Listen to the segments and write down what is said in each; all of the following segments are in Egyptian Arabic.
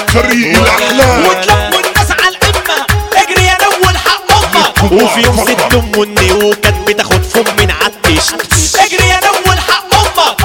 فريق الاحلام وتلموا الناس على القمة اجري يا نول حق امك وفي يوم ست ام النيو كانت بتاخد فم من عالتشت اجري يا نول حق امك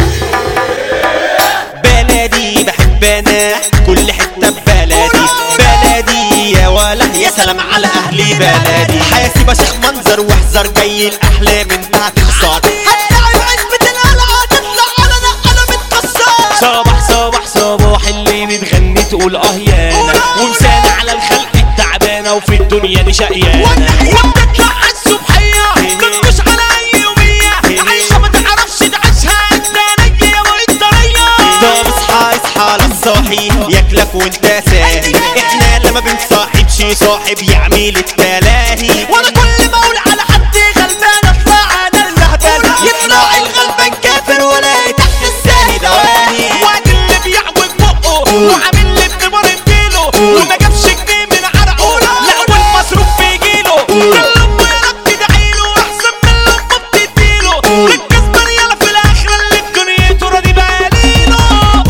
بلدي بحب انا كل حته ببلدي بلدي يا ولا يا سلام على اهلي بلدي حاسب يا شيخ منظر واحذر جاي الاحلام انت هتخسر هتلاقي بعزبة القلعة تطلع على نقلة متكسر صباح صباح صباح اللي بتغني تقول اه يانا ومسانة على الخلق التعبانة وفي الدنيا دي شقيانة وبتطلع على الصبحية تنقش على اي يومية عايشة ما تعرفش تعيشها الدنيا والطرية طب اصحى اصحى للصاحي ياكلك وانت ساهي احنا لما بنصاحبش صاحب يعمل التلاهي وانا كل ما اقول على حد غلبان اطلع انا الهبل يطلع الغلبان كافر ولا تحت الساهي دواهي واد اللي بيعوج بقه وعامل لي بنمر اديله وما جابش جنيه من عرقه لا والمصروف بيجيله كل امه يرد تدعيله احسن من لما بتديله الكسبان يلا في الاخره اللي في دنيته راضي بقليله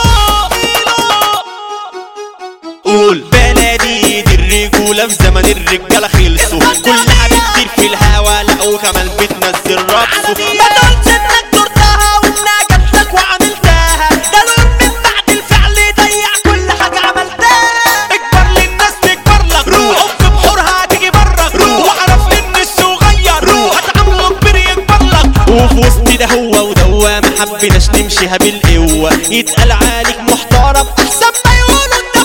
قول بلدي دي الرجولة في زمن الرجالة خلصوا كلها بتطير في الهوا لا وكمان بتنزل رقصه ما تقولش انك درتها وانها جاتلك وعملتها ده لون من بعد الفعل ضيع كل حاجه عملتها اكبر للناس تكبر لك روح في بحورها هتيجي برك روح واعرف ان الصغير روح هتعامله كبير يكبر لك وفي وسط ده هو ودوا ما حبيناش نمشيها بالقوة يتقال عليك محترم احسن ما يقولوا انت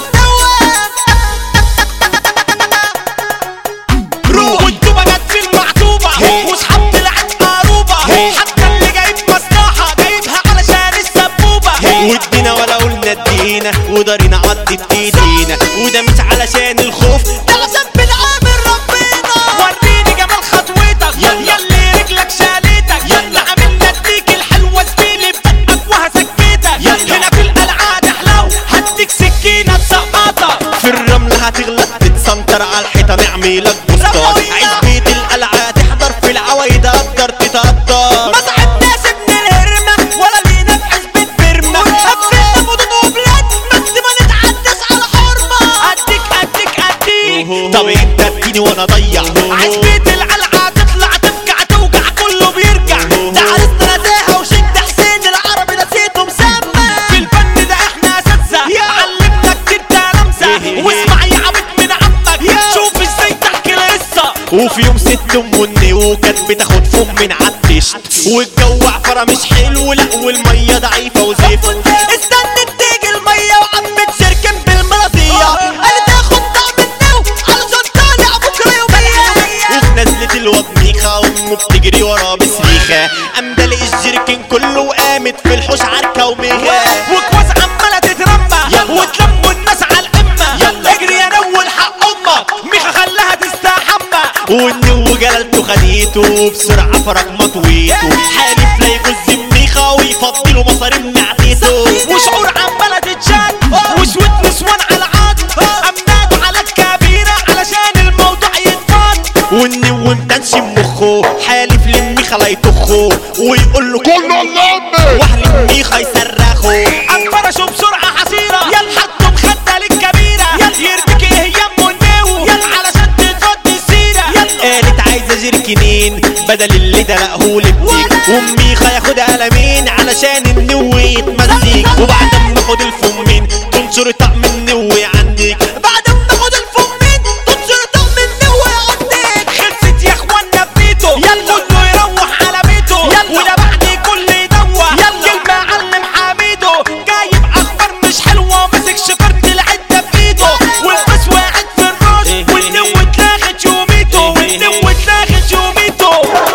مدوى روح والدوبة جت في المعتوبة واصحاب طلعت قاروبة حتى اللي جايب مصلحة جايبها علشان السبوبة وادينا ولا قلنا ادينا ودارينا عدت ايدينا وده مش علشان الخوف ده عشان بنعامل ربنا وريني جمال خطوتك يلا. يلي رجلك شالتك يلا. عاملنا اديك الحلوة زميلي بدقك وهسكتك يلا. هنا في القلعة تحلو هديك سكينة تسقطك في الرمل هتغلط تتسنتر على الحيطة نعملك بوستات رموية. عيد بيت القلعة تحضر في العوايد تقدر تتقدر ما صاحبناش ابن الهرمة ولا لينا في حزب فيرما قفلنا مدن وبلاد بس ما نتعداش على حرمة اديك اديك اديك طب انت اديني وانا اضيع عايز بيت العلقة تطلع تفكع توجع كله بيرجع تعرفنا نزاهة وشد حسين العربي نسيته مسمى في الفن ده احنا اساتذة علمنا كتير تلامذة واسمع يا عبد من عمك شوف ازاي تحكي القصة وفي يوم ست ام النيو كانت بتاخد فم من عالتشت والجو عفرة مش حلو لا والمية ضعيفة وزفت استنت تيجي المية وعبت سركن بالمرضية قال تاخد طعم النو علشان طالع بكرة يومية وفي نزلة الواد ميخا امه بتجري وراه بسريخة قام دلق الجركن كله وقامت في الحوش عركة وميغا وكواز عمالة تترمى يلا. وتلموا الناس على القمة يلا. اجري يا نول حق امك ميخا خلاها تستحمى والنو جلالته خديته بسرعة فرج مطويته حالف لا يجوز ميخا ويفضله مصاري معديته وشعور عمالة تتشال وشوت نسوان على عاد امناد على الكبيرة علشان الموضوع يتفض والنو متنشم مخه حالف لميخا لا يطخه ويقول له كله اللمة واحلم ميخا يصرخه انفرشوا بسرعة حصيرة يلا حطوا مخدة للكبيرة يلا يرميك ايه يمه النو يلا علشان تتفضي السيرة يلا قالت عايزة جركنين بدل اللي دلقه لبتك وميخا ياخد قلمين علشان النو يتمزج وبعد ما اخد الفمين تنشر طقم النو عندك بعد ما اخد الفمين تنشر طقم النو عندك خلصت يا اخوانا بيته يلا كله يروح على بيته يلا وده بعد كل يدوه يلا المعلم حميده جايب اخبار مش حلوه ماسك شجره العده بايده والبس واحد في الراس والنو اتلغت يوميته والنو اتلغت يوميته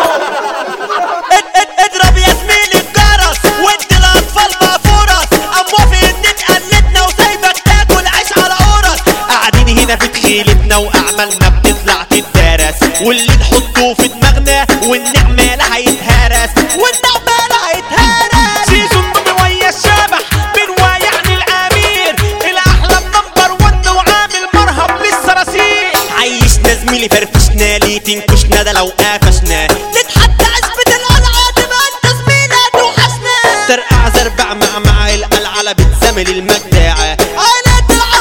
اد- اد- اضرب يا زميلي الجرس وادي الاطفال مفورس اموافي ان اتقلدنا وسايبك تاكل عيش على قرص قاعدين هنا في تخيلتنا واعمالنا بتطلع تتدرس واللي نحطه في دماغنا والنعمة لا هيتهرس والنعمة لا هيتهرس سيزون نومي ويا الشبح بنوايا يعني الامير الاحلام نمبر ون وعامل مرهم للصراصير عيشنا زميلي فرفشنا ليه تنكشنا ده لو قفشنا نتحدى عزبة القلعة تبقى انت زميلة توحشنا ترقع زربع مع مع القلعة بتزامل المجدعة عائلات العرب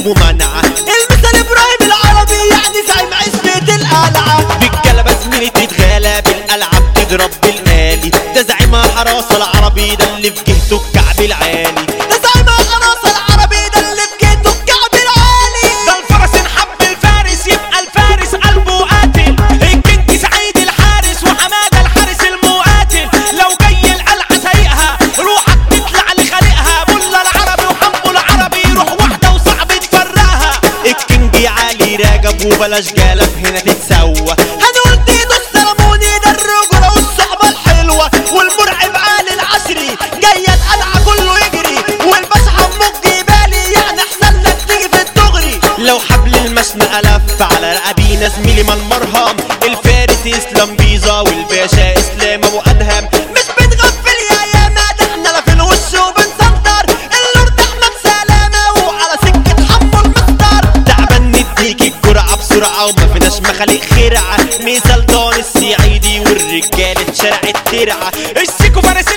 ممانعة المثال ابراهيم العربي يعني زعيم عزبة القلعة بالجلبة زميلي تتغالى بالقلعة بتضرب بالآلي ده زعيمها حراسة العربي ده اللي في جهته الكعب العالي ده زعيم الخلاص العربي ده اللي في جيته الكعب العالي ده الفرس انحب الفارس يبقى الفارس قلبه قاتل الكينج سعيد الحارس وحماده الحارس المقاتل لو جاي القلعه سايقها روحك تطلع لخالقها بلا العربي وحمو العربي روح واحده وصعب تفرقها الكينج علي راجب وبلاش جالب هنا تتسوى هنقول ديدو السلموني ده الرجولة والصحبة الحلوة والمرعب علي العشري جاية القلعة كله يجري والباشا حموك جبالي يعني احسن لك تيجي في الدغري لو حبل المشنقة لف على رقبينا زميلي ما المرهم الفارس اسلام بيزا والباشا اسلام ابو ادهم مش بتغفل يا ياما ده احنا لا في الوش وبنسنطر اللورد احمد سلامة وعلى سكة حمو المسطر تعبان نديك الجرعة بسرعة وما فيناش مخالق خرعة مثال دون السعيدي والرجالة شارع الترعة السيكو فارس